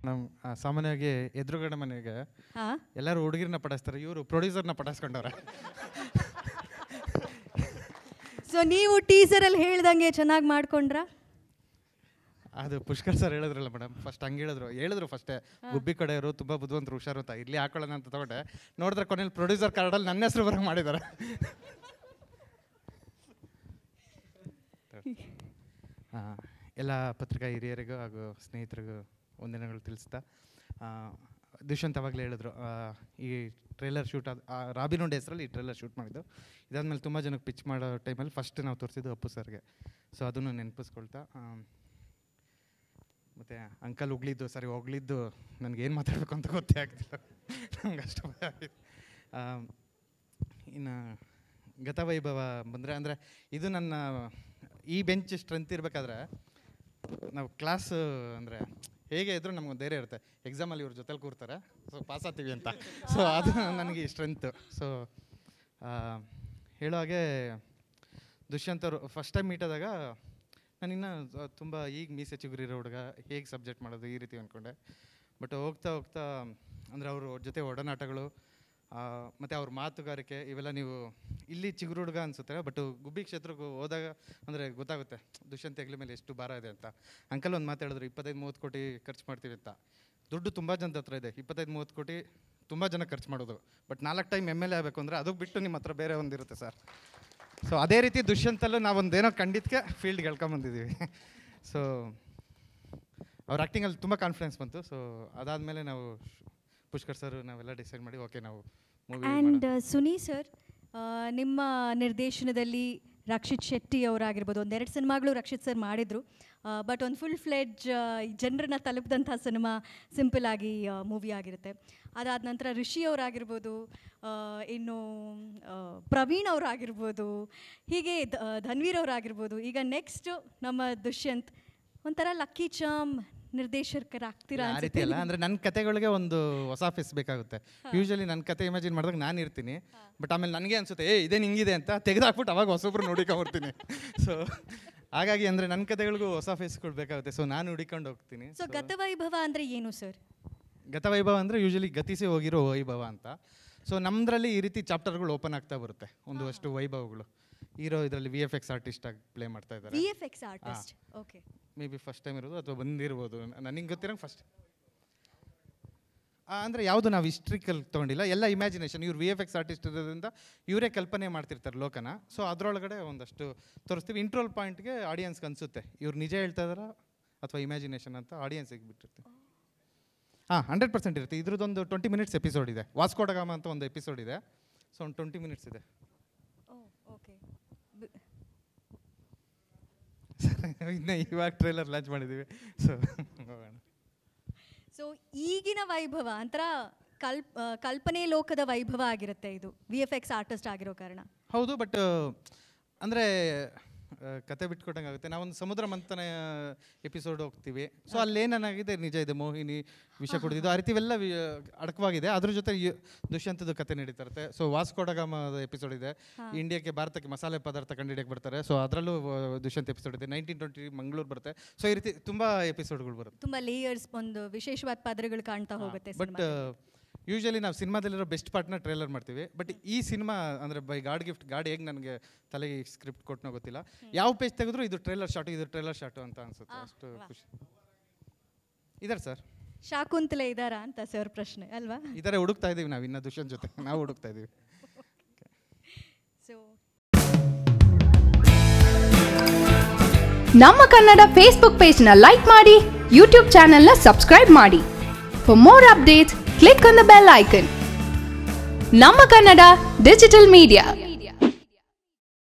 ನಮ್ಮ ಸಾಮಾನ್ಯವಾಗಿ ಎದುರುಗಡೆ ಮನೆಗೆ ಹಾ ಎಲ್ಲರೂ ಹುಡುಗಿರನ್ನ ಪಡಿಸ್ತಾರೆ ಇವರು ಪ್ರೊಡ್ಯೂಸರ್ನ ಪಡಿಸ್ಕೊಂಡವ್ರೆ ಸೊ ನೀವು ಟೀಸರಲ್ಲಿ ಹೇಳ್ದಂಗೆ ಚೆನ್ನಾಗಿ ಮಾಡ್ಕೊಂಡ್ರಾ ಅದು ಪುಷ್ಕರ್ ಸರ್ ಹೇಳಿದ್ರಲ್ಲ ಮೇಡಮ್ ಫಸ್ಟ್ ಹಂಗೆ ಹೇಳಿದ್ರು ಹೇಳಿದ್ರು ಫಸ್ಟೇ ಗುಬ್ಬಿ ಕಡೆಯವರು ತುಂಬ ಬುದ್ಧಿವಂತರು ಹುಷಾರು ಅಂತ ಇಲ್ಲಿ ಹಾಕೊಳ್ಳೋಣ ಅಂತ ತಗೊಂಡೆ ನೋಡಿದ್ರೆ ಕೊನೆಯಲ್ಲಿ ಪ್ರೊಡ್ಯೂಸರ್ ಕಾರ್ಡಲ್ಲಿ ನನ್ನ ಹೆಸರು ಬರಂಗೆ ಮಾಡಿದ್ದಾರೆ ಆ, ಎಲ್ಲ ಪತ್ರಿಕಾ ಹಿರಿಯರಿಗೂ ಹಾಗೂ ಸ್ನೇಹಿತರಿಗೂ ವಂದನೆಗಳು ತಿಳಿಸ್ತಾ ಆ, ದುಷ್ಯಂತ್ ಅವಾಗಲೇ ಹೇಳಿದ್ರು ಆ, ಈ ಟ್ರೇಲರ್ ಶೂಟ್ ಆದ ಆ, ರಾಬಿನ್ ಹುಡ್ ಹೆಸರಲ್ಲಿ ಈ ಟ್ರೇಲರ್ ಶೂಟ್ ಮಾಡಿದ್ದು ಇದಾದ್ಮೇಲೆ ತುಂಬ ಜನಕ್ಕೆ ಪಿಚ್ ಮಾಡೋ ಟೈಮಲ್ಲಿ ಫಸ್ಟ್ ನಾವು ತೋರಿಸಿದ್ದು ಅಪ್ಪು ಸರ್ಗೆ ಸೊ ಅದನ್ನು ನೆನಪಿಸ್ಕೊಳ್ತಾ ಆಮ್, ಮತ್ತು ಅಂಕಲ್ ಉಗ್ಲಿದ್ದು ಸರಿ ಹೋಗ್ಲಿದ್ದು ನನಗೆ ಏನು ಮಾತಾಡಬೇಕು ಅಂತ ಗೊತ್ತೇ ಆಗ್ತಿಲ್ಲ ನಂಗೆ ಅಷ್ಟು ಭಯ ಆಗಿದೆ ಇನ್ನು ಗತವೈಭವ ಬಂದರೆ ಅಂದರೆ ಇದು ನನ್ನ ಈ ಬೆಂಚ್ ಸ್ಟ್ರೆಂತ್ ಇರಬೇಕಾದ್ರೆ ನಾವು ಕ್ಲಾಸ್ ಅಂದರೆ ಹೇಗೆ ಇದ್ರೂ ನಮ್ಗೊಂದು ಧೈರ್ಯ ಇರುತ್ತೆ ಎಕ್ಸಾಮಲ್ಲಿ ಇವ್ರ ಜೊತೆಲಿ ಕೂರ್ತಾರೆ ಸೊ ಪಾಸ್ ಆಗ್ತೀವಿ ಅಂತ ಸೊ ಅದು ನನಗೆ ಸ್ಟ್ರೆಂತು ಸೊ ಹೇಳೋ ಹಾಗೆ ದುಷ್ಯಂತ್ ಅವರು ಫಸ್ಟ್ ಟೈಮ್ ಮೀಟ್ ಆದಾಗ ನಾನಿನ್ನು ತುಂಬ ಈಗ ಮೀಸೆ ಚಿಗುರಿರೋ ಹುಡುಗ ಹೇಗೆ ಸಬ್ಜೆಕ್ಟ್ ಮಾಡೋದು ಈ ರೀತಿ ಅಂದ್ಕೊಂಡೆ ಬಟ್ ಹೋಗ್ತಾ ಹೋಗ್ತಾ ಅಂದರೆ ಅವರು ಜೊತೆ ಒಡನಾಟಗಳು ಮತ್ತು ಅವ್ರ ಮಾತುಗಾರಿಕೆ ಇವೆಲ್ಲ ನೀವು ಇಲ್ಲಿ ಚಿಗುರು ಹುಡುಗ ಅನಿಸುತ್ತೆ ಬಟ್ ಗುಬ್ಬಿ ಕ್ಷೇತ್ರಕ್ಕೆ ಹೋದಾಗ ಅಂದರೆ ಗೊತ್ತಾಗುತ್ತೆ ದುಷ್ಯಂತ್ ಹೆಗ್ಲ ಮೇಲೆ ಎಷ್ಟು ಭಾರ ಇದೆ ಅಂತ ಅಂಕಲ್ ಒಂದು ಮಾತು ಹೇಳಿದ್ರು ಇಪ್ಪತ್ತೈದು ಮೂವತ್ತು ಕೋಟಿ ಖರ್ಚು ಮಾಡ್ತೀವಿ ಅಂತ ದುಡ್ಡು ತುಂಬ ಜನದ ಹತ್ರ ಇದೆ ಇಪ್ಪತ್ತೈದು ಮೂವತ್ತು ಕೋಟಿ ತುಂಬ ಜನ ಖರ್ಚು ಮಾಡೋದು ಬಟ್ ನಾಲ್ಕು ಟೈಮ್ ಎಮ್ ಎಲ್ ಎ ಆಗಬೇಕು ಅಂದರೆ ಅದು ಬಿಟ್ಟು ನಿಮ್ಮ ಹತ್ರ ಬೇರೆ ಒಂದಿರುತ್ತೆ ಸರ್ ಸೊ ಅದೇ ರೀತಿ ದುಷ್ಯಂತಲ್ಲೂ ನಾವೊಂದೇನೋ ಖಂಡಿತಕ್ಕೆ ಫೀಲ್ಡ್ಗೆ ಎಳ್ಕೊಂಬಂದಿದ್ದೀವಿ ಸೊ ಅವ್ರ ಆ್ಯಕ್ಟಿಂಗಲ್ಲಿ ತುಂಬ ಕಾನ್ಫಿಡೆನ್ಸ್ ಬಂತು ಸೊ ಅದಾದಮೇಲೆ ನಾವು ಪುಷ್ಕರ್ ಸರ್ ನಾವೆಲ್ಲ ಡಿಸೈಡ್ ಮಾಡಿ ಓಕೆ ನಾವು ಮೂವಿ ಆ್ಯಂಡ್ ಸುನಿ ಸರ್ ನಿಮ್ಮ ನಿರ್ದೇಶನದಲ್ಲಿ ರಕ್ಷಿತ್ ಶೆಟ್ಟಿ ಅವರಾಗಿರ್ಬೋದು ಒಂದೆರಡು ಸಿನಿಮಾಗಳು ರಕ್ಷಿತ್ ಸರ್ ಮಾಡಿದರು ಬಟ್ ಒಂದು ಫುಲ್ ಫ್ಲೆಡ್ಜ್ ಜನರನ್ನ ತಲುಪಿದಂಥ ಸಿನಿಮಾ ಸಿಂಪಲ್ ಆಗಿ ಮೂವಿ ಆಗಿರುತ್ತೆ ಅದಾದ ನಂತರ ಋಷಿ ಅವರಾಗಿರ್ಬೋದು ಆ, ಇನ್ನು ಆ, ಪ್ರವೀಣ್ ಅವರಾಗಿರ್ಬೋದು ಹೀಗೆ ಧ- ಧನ್ವೀರ್ ಅವರಾಗಿರ್ಬೋದು ಈಗ ನೆಕ್ಸ್ಟು ನಮ್ಮ ದುಷ್ಯಂತ್ ಒಂಥರ ಲಕ್ಕಿ ಚಾಮ್ ನಿರ್ದೇಶಕರಾಗ್ತೀರಾ ಆ ರೀತಿ ಅಲ್ಲ ಅಂದರೆ ನನ್ನ ಕತೆಗಳಿಗೆ ಒಂದು ಹೊಸ ಫೇಸ್ ಬೇಕಾಗುತ್ತೆ ಯೂಶಲಿ ನನ್ನ ಕತೆ ಇಮ್ಯಾಜಿನ್ ಮಾಡಿದಾಗ ನಾನು ಇರ್ತೀನಿ ಬಟ್ ಆಮೇಲೆ ನನಗೆ ಅನ್ಸುತ್ತೆ ಏ ಇದೇ ಹಿಂಗಿದೆ ಅಂತ ತೆಗೆದಾಕ್ಬಿಟ್ಟು ಅವಾಗ ಹೊಸೊಬ್ರು ನೋಡಿಕೊಂಡ್ಬಿಡ್ತೀನಿ ಸೊ ಹಾಗಾಗಿ ಅಂದರೆ ನನ್ನ ಕತೆಗಳಿಗೂ ಹೊಸ ಫೇಸ್ಗಳು ಬೇಕಾಗುತ್ತೆ ಸೊ ನಾನು ಹುಡಿಕೊಂಡು ಹೋಗ್ತೀನಿ ಸೊ ಗತವೈಭವ ಅಂದರೆ ಏನು ಸರ್ ಗತವೈಭವ ಅಂದರೆ ಯೂಶಲಿ ಗತಿಸಿ ಹೋಗಿರೋ ವೈಭವ ಅಂತ ಸೊ ನಮ್ಮದ್ರಲ್ಲಿ ಈ ರೀತಿ ಚಾಪ್ಟರ್ಗಳು ಓಪನ್ ಆಗ್ತಾ ಬರುತ್ತೆ ಒಂದು ಅಷ್ಟು ವೈಭವಗಳು ಹೀರೋ ಇದರಲ್ಲಿ ವಿ ಎಫ್ ಎಕ್ಸ್ ಆರ್ಟಿಸ್ಟ್ ಆಗಿ ಪ್ಲೇ ಮಾಡ್ತಾ ಇದ್ದಾರೆ V F X artist okay may be first time ಇರೋದು ಅಥವಾ ಬಂದಿರ್ಬೋದು ನನಗೆ ಗೊತ್ತಿರಂಗೆ ಫಸ್ಟ್ ಅಂದರೆ ಯಾವುದು ನಾವು ಹಿಸ್ಟ್ರಿಕಲ್ ತೊಗೊಂಡಿಲ್ಲ ಎಲ್ಲ ಇಮ್ಯಾಜಿನೇಷನ್ ಇವ್ರು ವಿ ಎಫ್ ಎಕ್ಸ್ ಆರ್ಟಿಸ್ಟ್ ಇರೋದ್ರಿಂದ ಇವರೇ ಕಲ್ಪನೆ ಮಾಡ್ತಿರ್ತಾರೆ ಲೋಕನ ಸೊ ಅದರೊಳಗಡೆ ಒಂದಷ್ಟು ತೋರಿಸ್ತೀವಿ ಇಂಟ್ರೋಲ್ ಪಾಯಿಂಟ್ಗೆ ಆಡಿಯನ್ಸ್ಗೆ ಅನಿಸುತ್ತೆ ಇವ್ರು ನಿಜ ಹೇಳ್ತಾ ಇದಾರಾ ಅಥವಾ ಇಮ್ಯಾಜಿನೇಷನ್ ಅಂತ ಆಡಿಯನ್ಸಿಗೆ ಬಿಟ್ಟಿರ್ತೀವಿ ಹಾಂ ಹಂಡ್ರೆಡ್ ಪರ್ಸೆಂಟ್ ಇರುತ್ತೆ ಇದ್ರದ್ದೊಂದು ಟ್ವೆಂಟಿ ಮಿನಿಟ್ಸ್ ಎಪಿಸೋಡ್ ಇದೆ ವಾಸ್ಕೋಡಗಾಮ ಅಂತ ಒಂದು ಎಪಿಸೋಡ್ ಇದೆ ಸೊ ಒಂದು ಟ್ವೆಂಟಿ ಮಿನಿಟ್ಸ್ ಇದೆ ಓಕೆ ಇನ್ನು ಇವಾಗ ಟ್ರೈಲರ್ ಲಾಂಚ್ ಮಾಡಿದ್ದೀವಿ ಸೊ ಹೋಗೋಣ ಸೊ ಈಗಿನ ವೈಭವ ಅಂತರ ಕಲ್ಪ್ ಆ, ಕಲ್ಪನೆ ಲೋಕದ ವೈಭವ ಆಗಿರುತ್ತೆ ಇದು ವಿ ಎಫ್ ಎಕ್ಸ್ ಆರ್ಟಿಸ್ಟ್ ಆಗಿರೋ ಕಾರಣ ಹೌದು ಬಟ್ ಅಂದರೆ ಕತೆ ಬಿಟ್ಕೊಟ್ಟಂಗೆ ಆಗುತ್ತೆ ನಾವೊಂದು ಸಮುದ್ರ ಮಂಥನ ಎಪಿಸೋಡ್ ಹೋಗ್ತೀವಿ ಸೊ ಅಲ್ಲೇನಾಗಿದೆ ನಿಜ ಇದೆ ಮೋಹಿನಿ ವಿಷ ಕುಡಿದಿದ್ದು ಆ ರೀತಿ ಇವೆಲ್ಲ ವಿ- ಅಡಕವಾಗಿದೆ ಅದ್ರ ಜೊತೆ ಯು- ದುಷ್ಯಂತದ ಕತೆ ನಡೀತಾ ಇರುತ್ತೆ ಸೊ ವಾಸ್ಕೋಡಗಾಮದ ಎಪಿಸೋಡ್ ಇದೆ ಇಂಡಿಯಾಕ್ಕೆ ಭಾರತಕ್ಕೆ ಮಸಾಲೆ ಪದಾರ್ಥ ಕಂಡುಹಿಡಿಯಕ್ಕೆ ಬರ್ತಾರೆ ಸೊ ಅದರಲ್ಲೂ ದುಷ್ಯಂತ್ ಎಪಿಸೋಡ್ ಇದೆ ನೈನ್ಟೀನ್ ಟ್ವೆಂಟಿ ಮಂಗಳೂರು ಬರುತ್ತೆ ಸೊ ಈ ರೀತಿ ತುಂಬ ಎಪಿಸೋಡ್ಗಳು ಬರುತ್ತೆ ತುಂಬಾ ಲೇಯರ್ಸ್ ಒಂದು ವಿಶೇಷವಾದ ಪದರಗಳು ಕಾಣ್ತಾ ಹೋಗುತ್ತೆ ಬಟ್ ಯೂಶಲಿ ನಾವು ಸಿನಿಮಾದಲ್ಲಿರೋ ಬೆಸ್ಟ್ ಪಾರ್ಟ್ನ ಟ್ರೇಲರ್ ಮಾಡ್ತೀವಿ ಬಟ್ ಈ ಸಿನಿಮಾ ಅಂದರೆ ಬೈ ಗಾಡ್ ಗಿಫ್ಟ್ ಗಾಡ್ ಹೇಗೆ ನನಗೆ ತಲೆಗೆ ಸ್ಕ್ರಿಪ್ಟ್ ಕೊಟ್ಟನೋ ಗೊತ್ತಿಲ್ಲ ಯಾವ ಪೇಜ್ ತೆಗೆದ್ರು ಇದು ಟ್ರೇಲರ್ ಶಾಟು ಇದು ಟ್ರೇಲರ್ ಶಾಟು ಅಂತ ಅನ್ಸುತ್ತೆ ಅಷ್ಟು ಖುಷಿ ಇದಾರೆ ಸರ್ ಶಾಕುಂತಲೆ ಇದಾರಾ ಅಂತ ಸರ್ ಪ್ರಶ್ನೆ ಅಲ್ವಾ ಇದಾರೆ ಹುಡುಕ್ತಾ ಇದೀವಿ ನಾವು ಇನ್ನ ದುಷ್ಯಂತ್ ಜೊತೆ ನಾವು ಹುಡುಕ್ತಾ ಇದೀವಿ ಸೊ ನಮ್ಮ ಕನ್ನಡ ಫೇಸ್ಬುಕ್ ಪೇಜ್ನ ಲೈಕ್ ಮಾಡಿ ಯೂಟ್ಯೂಬ್ ಚಾನೆಲ್ನ ಸಬ್ಸ್ಕ್ರೈಬ್ ಮಾಡಿ for more updates click on the bell icon ನಮ್ಮ ಕನ್ನಡ ಡಿಜಿಟಲ್ ಮೀಡಿಯಾ